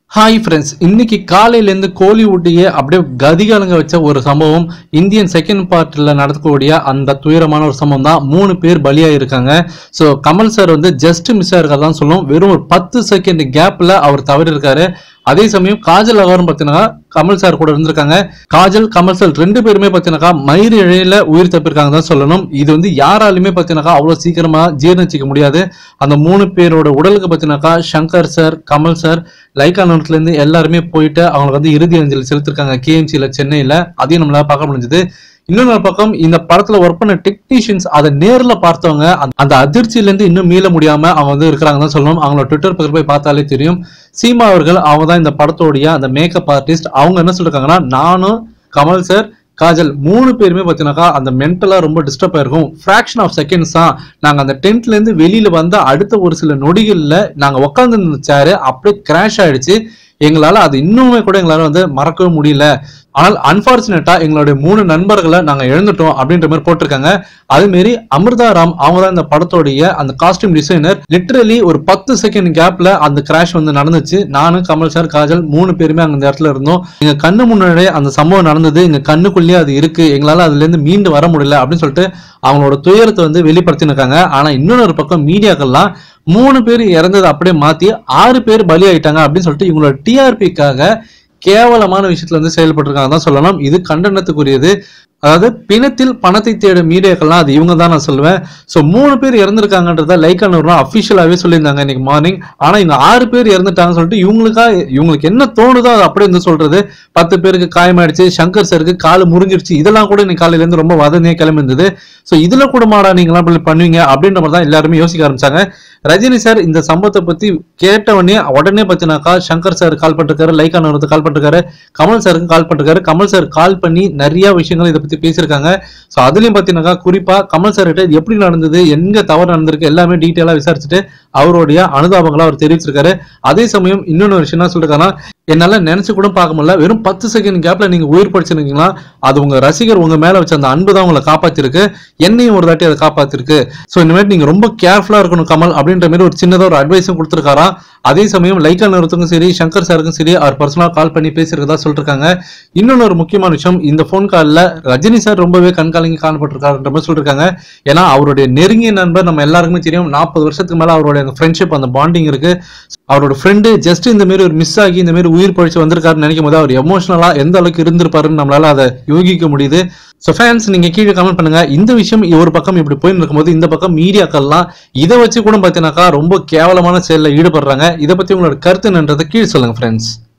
hi friends இன்னைக்கு காலையிலேருந்து கோலிவுட்டையே அப்படியே கதிகலங்க வச்ச ஒரு சம்பவம் இந்தியன் செகண்ட் பார்ட்டில் நடக்கக்கூடிய அந்த துயரமான ஒரு சம்பவம் தான் மூணு பேர் பலியாக இருக்காங்க ஸோ கமல் சார் வந்து ஜஸ்ட் மிஸ் ஆயிருக்காதான் சொல்லும் வெறும் ஒரு பத்து செகண்ட் கேப்பில் அவர் தவறி இருக்காரு அதே சமயம் காஜல் அவரும் பார்த்தீங்கன்னா கமல் சார் கூட இருந்திருக்காங்க காஜல் கமல் சார் ரெண்டு பேருமே பார்த்தீங்கன்னாக்கா மயிறு இழையில உயிர் தப்பிருக்காங்க தான் சொல்லணும் இது வந்து யாராலுமே பார்த்தீங்கன்னாக்கா அவ்வளோ சீக்கிரமா ஜீர்ணிச்சிக்க முடியாது அந்த மூணு பேரோட உடலுக்கு பார்த்தீங்கன்னாக்கா Shankar sir Kamal sir Lyca நிறுவனத்துல இருந்து எல்லாருமே போயிட்டு அவங்களுக்கு வந்து இறுதி அஞ்சலி செலுத்திருக்காங்க கேஎம்சியில் சென்னையில் அதையும் நம்மளால பார்க்க முடிஞ்சது இன்னொரு பக்கம் இந்த படத்துல ஒர்க் பண்ண டெக்னீஷியன்ஸ் அதை நேர்ல பார்த்தவங்க அந்த- அந்த அதிர்ச்சியில இருந்து இன்னும் மீள முடியாம அவங்க வந்து இருக்கிறாங்க தான் சொல்லணும் அவங்களோட ட்விட்டர் பக்கம் போய் பார்த்தாலே தெரியும் சீமா அவர்கள் அவங்க தான் இந்த படத்தோடைய அந்த மேக்கப் ஆர்டிஸ்ட் அவங்க என்ன சொல்லிருக்காங்கன்னா நானும் கமல் சார் காஜல் மூணு பேருமே பார்த்தீங்கன்னாக்கா அந்த மென்டலாக ரொம்ப டிஸ்டர்ப் ஆயிருக்கும் ஃப்ராக்ஷன் ஆஃப் செகண்ட்ஸ் தான் நாங்கள் அந்த டென்ட்லேருந்து வெளியில் வந்த அடுத்த ஒரு சில நொடிகளில் நாங்கள் உட்காந்துருந்த சேரு அப்படியே கிராஷ் ஆயிடுச்சு எங்களால் அது இன்னுமே கூட எங்களால் வந்து மறக்கவே முடியல ஆனால் அன்பார்ச்சுனேட்டா எங்களுடைய மூணு நண்பர்களை நாங்க இழந்துட்டோம் அப்படின்ற மாதிரி போட்டிருக்காங்க அதே மாரி அமிர்தா ராம் அவங்க தான் இந்த படத்தோடைய அந்த காஸ்டியூம் டிசைனர் லிட்டரலி ஒரு பத்து செகண்ட் கேப்ல அந்த கிராஷ் வந்து நடந்துச்சு நானும் கமல் சார் காஜல் மூணு பேருமே அங்க இந்த இடத்துல இருந்தோம் எங்க கண்ணு முன்னாடியே அந்த சம்பவம் நடந்தது எங்க கண்ணுக்குள்ளேயே அது இருக்கு எங்களால அதுல இருந்து மீண்டு வர முடியல அப்படின்னு சொல்லிட்டு அவங்களோட துயரத்தை வந்து வெளிப்படுத்தினிருக்காங்க ஆனா இன்னொரு பக்கம் மீடியாக்கள்லாம் மூணு பேர் இறந்ததை அப்படியே மாத்தி ஆறு பேர் பலி ஆயிட்டாங்க அப்படின்னு சொல்லிட்டு இவங்களோட டிஆர்பிக்காக கேவலமான விஷயத்துல வந்து செயல்பட்டிருக்காங்க தான் சொல்லலாம் இது கண்டனத்துக்குரியது அதாவது பிணத்தில் பணத்தை தேடும் மீடியாக்கள்லாம் அது இவங்க தான் நான் சொல்லுவேன் ஸோ மூணு பேர் இறந்துருக்காங்கன்றத லைக் அண்ணூர்லாம் அஃபிஷியலாகவே சொல்லியிருந்தாங்க இன்னைக்கு மார்னிங் ஆனால் இந்த ஆறு பேர் இறந்துட்டாங்கன்னு சொல்லிட்டு இவங்களுக்கா இவங்களுக்கு என்ன தோணுதோ அதை அப்படியே வந்து சொல்றது பத்து பேருக்கு காயமாயிடுச்சு சங்கர் சருக்கு கால் முறிஞ்சிருச்சு இதெல்லாம் கூட இன்னைக்கு காலையில இருந்து ரொம்ப வதந்தியே கிளம்பி இருந்தது ஸோ இதுல கூட மாடா நீங்களாம் இப்படி பண்ணுவீங்க அப்படின்ற மாதிரி தான் எல்லாருமே யோசிக்க ஆரம்பிச்சாங்க ரஜினி சார் இந்த சம்பவத்தை பத்தி கேட்ட உடனே உடனே பார்த்தினாக்கா சங்கர் சார் கால் பண்ணிருக்காரு லைக் அண்ணூருக்கு கால் பண்ணிருக்காரு கமல் சாருக்கு கால் பண்ணிருக்காரு கமல் சார் கால் பண்ணி நிறைய விஷயங்கள் இதை பத்தி பேசியிருக்காங்க ஸோ அதுலயும் பார்த்தீங்கன்னாக்கா குறிப்பா கமல் சார் கிட்ட இது எப்படி நடந்தது எங்க தவறு நடந்திருக்கு எல்லாமே டீட்டெயிலா விசாரிச்சுட்டு அவருடைய அனுதாபங்களை அவர் தெரிவிச்சிருக்காரு அதே சமயம் இன்னொன்று விஷயம் என்ன சொல்லிருக்காங்கன்னா என்னால நினைச்சு கூட பார்க்க முடியல வெறும் பத்து செகண்ட் கேப்ல நீங்க உயிர் படிச்சிருக்கீங்களா அது உங்க ரசிகர் உங்க மேல வச்ச அந்த அன்பு தான் உங்களை காப்பாத்திருக்கு என்னையும் ஒரு தாட்டி அதை காப்பாத்திருக்கு ஸோ இந்த மாதிரி நீங்க ரொம்ப கேர்ஃபுல்லா இருக்கணும் கமல் அப்படின்ற மாதிரி ஒரு சின்னதா ஒரு அட்வைஸும் கொடுத்துருக்காராம் அதே சமயம் லைக்கா நிறுவனத்துக்கும் சரி சங்கர் சாருக்கும் சரி அவர் பர்சனலாக கால் பண்ணி பேசியிருக்கதா சொல்லிருக்காங்க இன்னொன்று ஒரு முக்கியமான விஷயம் இந்த ஃபோன் காலில் ரஜினி சார் ரொம்பவே கண்காலங்கி காணப்பட்டிருக்காருன்ற மாதிரி சொல்லிருக்காங்க ஏன்னா அவருடைய நெருங்கிய நண்பர் நம்ம எல்லாருக்குமே தெரியும் நாற்பது வருஷத்துக்கு மேல அவருடைய ஃப்ரெண்ட்ஷிப் அந்த பாண்டிங் இருக்கு அவரோட ஃப்ரெண்டு ஜஸ்ட் இந்த மாதிரி ஒரு மிஸ் ஆகி இந்த மாதிரி உயிர் பழிச்சு வந்திருக்காருன்னு நினைக்கும் போது அவர் எமோஷனலா எந்த அளவுக்கு இருந்திருப்பாருன்னு நம்மளால அதை யூகிக்க முடியுது ஸோ ஃபேன்ஸ் நீங்க கீழே கமெண்ட் பண்ணுங்க இந்த விஷயம் ஒரு பக்கம் இப்படி போயின்னு இருக்கும்போது இந்த பக்கம் மீடியாக்கள்லாம் இதை வச்சு கூட பார்த்தீங்கன்னாக்கா ரொம்ப கேவலமான செயலில் ஈடுபடுறாங்க இதை பத்தி உங்களோட கருத்து என்னன்றதை கீழே சொல்லுங்க ஃப்ரெண்ட்ஸ்